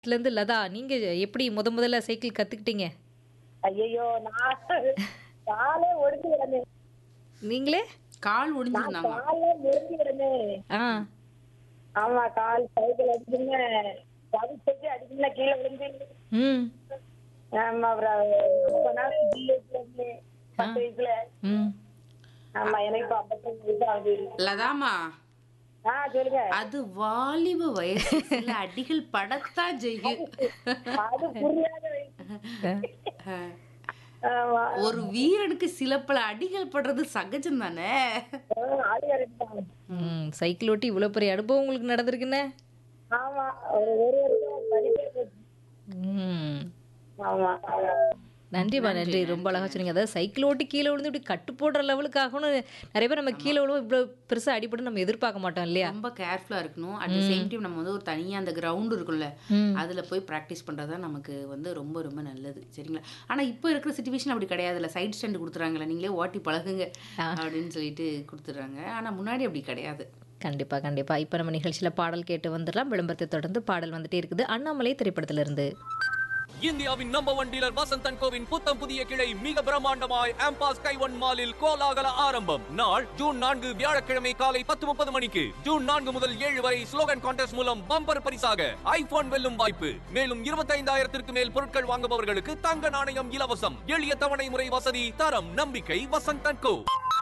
இருந்து லதா நீங்க எப்படி முத முதல்ல சைக்கிள் கத்துக்கிட்டீங்க ஐயோ நான் காலே ஒடிஞ்சு கிடந்தேன் நீங்களே கால் ஒடிஞ்சிருந்தாமா காலே முறிஞ்சு கிடந்தேன் ஆ ஆமா கால் சைக்கிள் அடிச்சுன்னு தவிச்சு அடிச்சுன்னா கீழே விழுந்து ம் ஆமா அப்புறம் ரொம்ப நாள் ஜிஹெச்ல இருந்தேன் பத்து வயசுல ம் ஆமா எனக்கு இப்ப ஐம்பத்தஞ்சு வயசு ஆகுது லதாமா ஆ சொல்லுங்க அது வாலிப வயசு சில அடிகள் படத்தான் செய்யும் அது புரியாத வயசு அஹ், ஆமா ஒரு வீரனுக்கு சில பல அடிகள் படுறது சகஜம் தானே ஆ, அது correct தான். ம் சைக்கிள் ஓட்டி இவ்வளோ பெரிய அனுபவம் உங்களுக்கு நடந்திருக்குண்ணே ஆமா ஒரு ஒரு வருஷம் படிப்பே போச்சு. ம் ஆமா நன்றிப்பா நன்றி ரொம்ப அழகா சொன்னீங்க அதாவது சைக்கிள் ஓட்டி கீழே விழுந்து இப்படி கட்டு போடுற லெவலுக்கு ஆகணும் நிறைய பேர் நம்ம கீழே விழுவோம் இவ்வளோ பெருசா அடிபட்டு நம்ம எதிர்பார்க்க மாட்டோம் இல்லையா ரொம்ப கேர்ஃபுல்லா இருக்கணும் அட் த சேம் டைம் நம்ம வந்து ஒரு தனியா அந்த கிரவுண்ட் இருக்குல்ல ம். அதுல போய் ப்ராக்டிஸ் பண்றது தான் நமக்கு வந்து ரொம்ப ரொம்ப நல்லது சரிங்களா ஆனா இப்போ இருக்கிற சுச்சுவேஷன் அப்படி கிடையாதுல்ல சைட் ஸ்டாண்ட் கொடுத்துறாங்கல்ல நீங்களே ஓட்டி பழகுங்க அப்படின்னு சொல்லிட்டு கொடுத்துட்றாங்க ஆனா முன்னாடி அப்படி கிடையாது கண்டிப்பா கண்டிப்பா இப்போ நம்ம நிகழ்ச்சியில பாடல் கேட்டு வந்துடலாம் விளம்பரத்தை தொடர்ந்து பாடல் வந்துட்டே இருக்குது அண்ணாமலை திரைப்படத்திலிருந்து இந்தியாவின் number one dealer Vasanth and கோவின் புத்தம் புதிய கிளை மிக பிரம்மாண்டமாய் ஆம்பாஸ் கைவன் மாலில் கோலாகல ஆரம்பம் நாள் ஜூன் நான்கு வியாழக்கிழமை காலை பத்து முப்பது மணிக்கு ஜூன் நான்கு முதல் ஏழு வரை ஸ்லோகன் கான்டெஸ்ட் மூலம் பம்பர் பரிசாக ஐபோன் வெல்லும் வாய்ப்பு மேலும் இருபத்தைந்தாயிரத்திற்கு மேல் பொருட்கள் வாங்குபவர்களுக்கு தங்க நாணயம் இலவசம் எளிய தவணை முறை வசதி தரம் நம்பிக்கை வசந்த் அண்ட் கோ